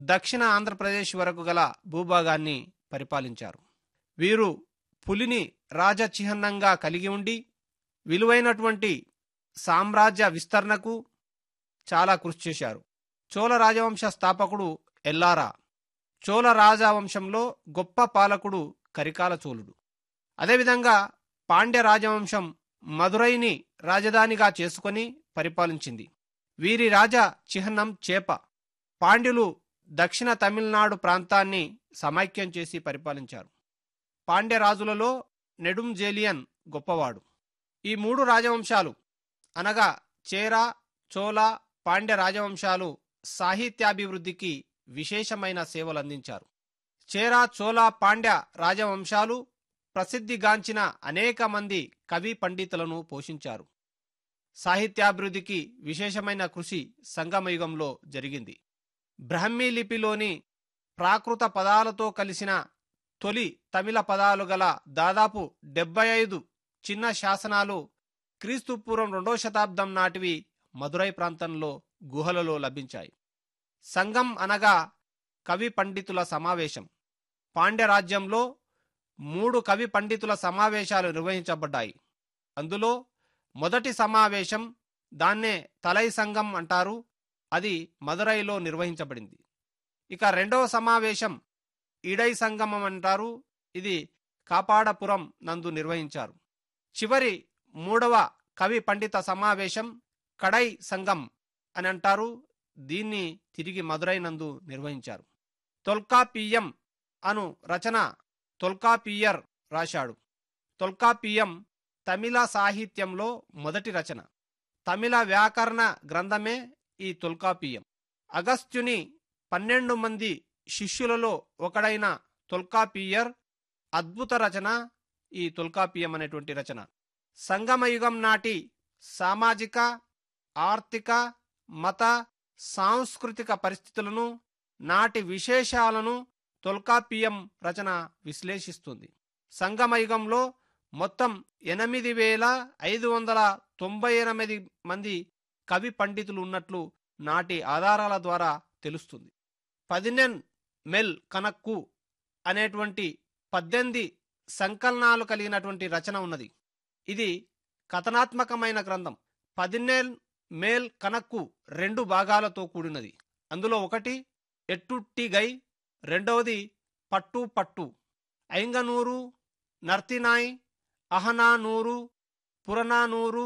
దక్షిణ ఆంధ్రప్రదేశ్ వరకు గల భూభాగాన్ని పరిపాలించారు వీరు పులిని రాజచిహ్నంగా కలిగి ఉండి విలువైనటువంటి సామ్రాజ్య విస్తరణకు చాలా కృషి చేశారు చోళ రాజవంశ స్థాపకుడు ఎల్లారా చోళ రాజవంశంలో గొప్ప పాలకుడు కరికాల చోళుడు అదేవిధంగా పాండ్య రాజవంశం మదురైని రాజధానిగా చేసుకొని పరిపాలించింది వీరి రాజ చిహ్నం చేప పాండ్యులు దక్షిణ తమిళనాడు ప్రాంతాన్ని సమైక్యం చేసి పరిపాలించారు పాండ్య రాజులలో నెడుంజేలియన్ గొప్పవాడు ఈ మూడు రాజవంశాలు అనగా చేర చోళ పాండ్య రాజవంశాలు సాహిత్యాభివృద్ధికి విశేషమైన సేవలు అందించారు చేర చోళ పాండ్య రాజవంశాలు ప్రసిద్ధిగాంచిన అనేక మంది కవి పండితులను పోషించారు సాహిత్యాభివృద్ధికి విశేషమైన కృషి సంగమయుగంలో జరిగింది బ్రహ్మీ లిపిలోని ప్రాకృత పదాలతో కలిసిన తొలి తమిళ పదాలు గల దాదాపు డెబ్బై ఐదు చిన్న శాసనాలు క్రీస్తు పూర్వం రెండో శతాబ్దం నాటివి మదురై ప్రాంతంలో గుహలలో లభించాయి సంగం అనగా కవి పండితుల సమావేశం పాండ్య రాజ్యంలో మూడు కవి పండితుల సమావేశాలు నిర్వహించబడ్డాయి అందులో మొదటి సమావేశం దాన్నే తలై సంఘం అంటారు అది మదురైలో నిర్వహించబడింది ఇక రెండవ సమావేశం ఇడై సంగమం అంటారు ఇది కాపాడపురం నందు నిర్వహించారు చివరి మూడవ కవి పండిత సమావేశం కడై సంఘం అని అంటారు దీన్ని తిరిగి మదురై నందు నిర్వహించారు తొల్కాపియం అను రచన తొల్కాపియర్ రాశాడు తొల్కాపియం తమిళ సాహిత్యంలో మొదటి రచన తమిళ వ్యాకరణ గ్రంథమే ఈ తొల్కాపియం అగస్త్యుని పన్నెండు మంది శిష్యులలో ఒకడైన తొల్కాపియర్ అద్భుత రచన ఈ తొల్కాపియం అనేటువంటి రచన సంగమయుగం నాటి సామాజిక ఆర్థిక మత సాంస్కృతిక పరిస్థితులను నాటి విశేషాలను తొల్కాపియం రచన విశ్లేషిస్తుంది సంగమయుగంలో మొత్తం ఎనిమిది వేల ఐదు వందల తొంభై ఎనిమిది మంది కవి పండితులు ఉన్నట్లు నాటి ఆధారాల ద్వారా తెలుస్తుంది పదినెన్ మెల్ కనక్కు అనేటువంటి పద్దెనిమిది సంకలనాలు కలిగినటువంటి రచన ఉన్నది ఇది కథనాత్మకమైన గ్రంథం పదినెన్ మేల్ కనక్కు రెండు భాగాలతో కూడినది అందులో ఒకటి ఎట్టుట్టిగై రెండవది పట్టు పట్టు ఐంగనూరు నర్తినాయ్ అహనానూరు పురనానూరు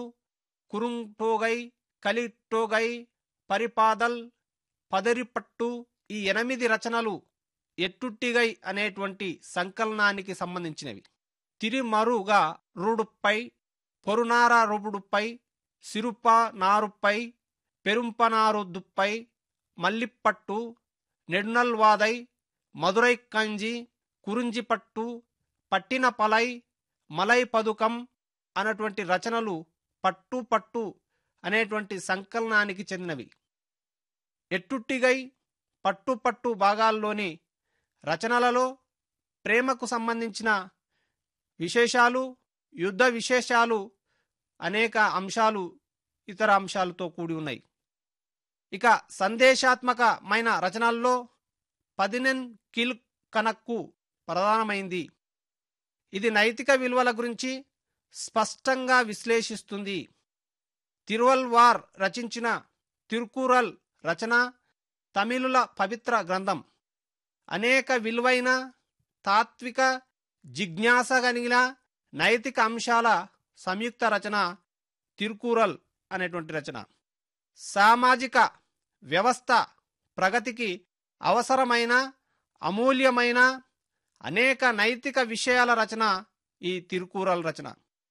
కురుంటోగై కలిట్టోగై పరిపాదల్ పదరిపట్టు ఈ ఎనిమిది రచనలు ఎట్టుట్టిగై అనేటువంటి సంకలనానికి సంబంధించినవి తిరిమరుగా రూడుపై పొరునార రూపుడుపై సిరుప నారుపై పెరుంపనారుద్దుపై మల్లిపట్టు నెడునల్వాదై మదురై కంజి కురుంజిపట్టు పట్టిన పలై మలై పదుకం అన్నటువంటి రచనలు పట్టు పట్టు అనేటువంటి సంకలనానికి చెందినవి ఎట్టుట్టిగై పట్టు పట్టు భాగాల్లోని రచనలలో ప్రేమకు సంబంధించిన విశేషాలు యుద్ధ విశేషాలు అనేక అంశాలు ఇతర అంశాలతో కూడి ఉన్నాయి ఇక సందేశాత్మకమైన రచనల్లో పదినెన్ కిల్ కనక్కు ప్రధానమైంది ఇది నైతిక విలువల గురించి స్పష్టంగా విశ్లేషిస్తుంది తిరువల్వార్ రచించిన తిరుకురల్ రచన తమిళుల పవిత్ర గ్రంథం అనేక విలువైన తాత్విక జిజ్ఞాస కలిగిన నైతిక అంశాల సంయుక్త రచన తిరుకురల్ అనేటువంటి రచన సామాజిక వ్యవస్థ ప్రగతికి అవసరమైన అమూల్యమైన అనేక నైతిక విషయాల రచన ఈ తిరుకూరల్ రచన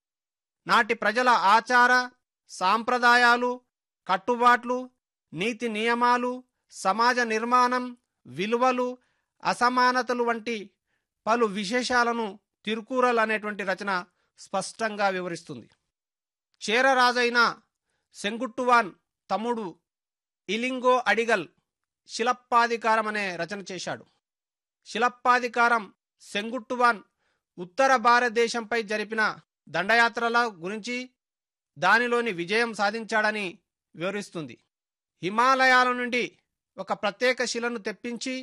నాటి ప్రజల ఆచార సాంప్రదాయాలు కట్టుబాట్లు నీతి నియమాలు సమాజ నిర్మాణం విలువలు అసమానతలు వంటి పలు విశేషాలను తిరుకూరల్ అనేటువంటి రచన స్పష్టంగా వివరిస్తుంది చేరరాజైన సెంగుట్టువాన్ తమ్ముడు ఇలింగో అడిగల్ శిలప్పాధికారం అనే రచన చేశాడు శిలప్పాధికారం సెంగుట్టువాన్ ఉత్తర భారతదేశంపై జరిపిన దండయాత్రల గురించి దానిలోని విజయం సాధించాడని వివరిస్తుంది హిమాలయాల నుండి ఒక ప్రత్యేక శిలను తెప్పించి